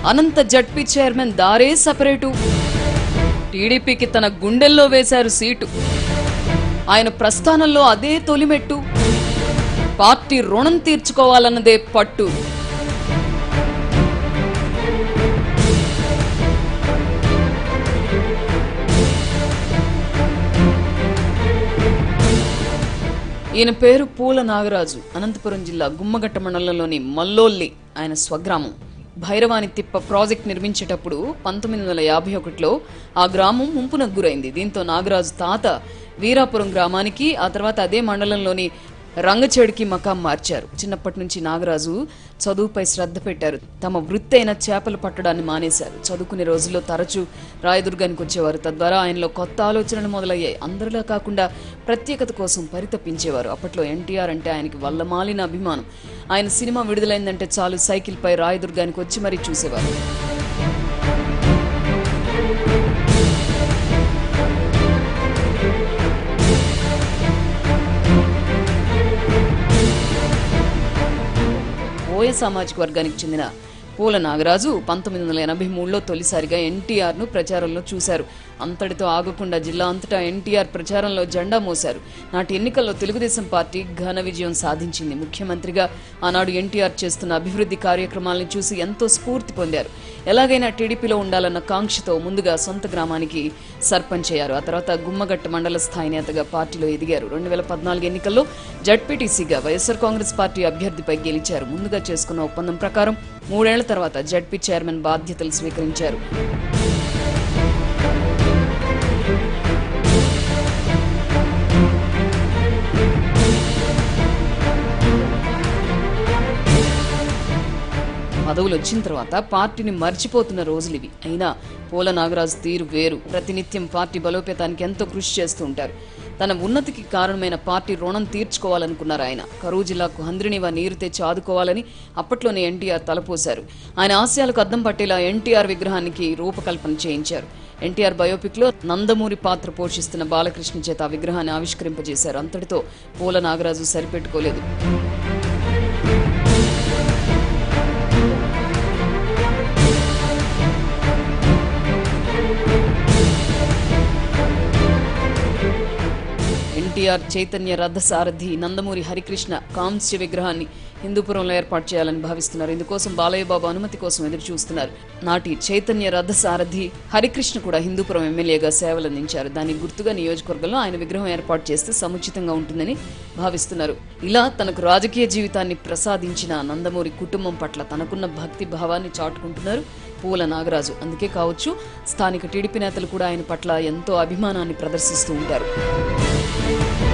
అనంత ZP chairman దారే separate టీడీపీకి తన గుండెల్లో వేశారు సీటు ఆయన ప్రస్థానంలో అదే తొలిమెట్టు పార్టీ రుణం తీర్చుకోవాలన్నదే పట్టు ఈయన పేరు పూల నాగరాజు అనంతపురం జిల్లా గుమ్మగట్ట మండలంలోని మల్లోల్లి ఆయన స్వగ్రామం భైరవాని తిప్ప ప్రాజెక్ట్ నిర్మించేటప్పుడు పంతొమ్మిది వందల యాభై ఒకటిలో ఆ గ్రామం ముంపునకు గురైంది దీంతో నాగరాజు తాత వీరాపురం గ్రామానికి ఆ తర్వాత అదే మండలంలోని రంగచేడికి మకాం మార్చారు చిన్నప్పటి నుంచి నాగరాజు చదువుపై శ్రద్ధ పెట్టారు తమ వృత్తి అయిన చేపలు పట్టడాన్ని మానేశారు చదువుకునే రోజుల్లో తరచూ రాయదుర్గానికి వచ్చేవారు తద్వారా ఆయనలో కొత్త ఆలోచనలు మొదలయ్యాయి అందరిలా కాకుండా ప్రత్యేకత కోసం పరితపించేవారు అప్పట్లో ఎన్టీఆర్ అంటే ఆయనకి వల్లమాలిన అభిమానం ఆయన సినిమా విడుదలైందంటే చాలు సైకిల్పై రాయదుర్గానికి వచ్చి మరీ చూసేవారు ఓయ సామాజిక వర్గానికి చెందిన పూల నాగరాజు పంతొమ్మిది వందల ఎనభై మూడులో తొలిసారిగా ఎన్టీఆర్ ను ప్రచారంలో చూశారు అంతటితో ఆగకుండా జిల్లా అంతటా ఎన్టీఆర్ ప్రచారంలో జెండా మోశారు నాటి ఎన్నికల్లో తెలుగుదేశం పార్టీ ఘన విజయం సాధించింది ముఖ్యమంత్రిగా ఆనాడు ఎన్టీఆర్ చేస్తున్న అభివృద్ధి కార్యక్రమాలను చూసి ఎంతో స్ఫూర్తి పొందారు ఎలాగైనా టీడీపీలో ఉండాలన్న కాంక్షతో ముందుగా సొంత గ్రామానికి సర్పంచ్ అయ్యారు ఆ తర్వాత గుమ్మగట్ట మండల స్థాయి నేతగా పార్టీలో ఎదిగారు రెండు వేల పద్నాలుగు ఎన్నికల్లో జడ్పీటీసీగా వైఎస్ఆర్ కాంగ్రెస్ పార్టీ అభ్యర్థిపై గెలిచారు ముందుగా చేసుకున్న ఒప్పందం ప్రకారం మూడేళ్ల తర్వాత జడ్పీ చైర్మన్ బాధ్యతలు స్వీకరించారు పదవులు వచ్చిన తర్వాత పార్టీని మర్చిపోతున్న రోజులు ఇవి అయినా పూల నాగరాజు తీరు వేరు ప్రతినిత్యం పార్టీ బలోపేతానికి ఎంతో కృషి చేస్తూ ఉంటారు తన ఉన్నతికి కారణమైన పార్టీ రుణం తీర్చుకోవాలనుకున్నారు ఆయన కరూరు జిల్లాకు హంద్రినివా నీరు తెచ్చి ఆదుకోవాలని అప్పట్లోనే ఎన్టీఆర్ తలపోశారు ఆయన ఆశయాలకు అద్దం పట్టేలా ఎన్టీఆర్ విగ్రహానికి రూపకల్పన చేయించారు ఎన్టీఆర్ బయోపిక్ లో నందమూరి పాత్ర పోషిస్తున్న బాలకృష్ణ చేత ఆ విగ్రహాన్ని ఆవిష్కరింపజేశారు అంతటితో పూల నాగరాజు సరిపెట్టుకోలేదు ఎన్టీఆర్ చైతన్య రథ సారథి నందమూరి హరికృష్ణ కాంస్య విగ్రహాన్ని హిందూపురంలో ఏర్పాటు చేయాలని భావిస్తున్నారు ఇందుకోసం బాలయ్య బాబు అనుమతి కోసం ఎదురు చూస్తున్నారు నాటి చైతన్య రథ సారథి హరికృష్ణ కూడా హిందూపురం ఎమ్మెల్యేగా సేవలందించారు దానికి గుర్తుగా నియోజకవర్గంలో ఆయన విగ్రహం ఏర్పాటు చేస్తే సముచితంగా ఉంటుందని భావిస్తున్నారు ఇలా తనకు రాజకీయ జీవితాన్ని ప్రసాదించిన నందమూరి కుటుంబం పట్ల తనకున్న భక్తి భావాన్ని చాటుకుంటున్నారు పూల నాగరాజు అందుకే కావచ్చు స్థానిక టీడీపీ నేతలు కూడా ఆయన పట్ల ఎంతో అభిమానాన్ని ప్రదర్శిస్తూ ఉంటారు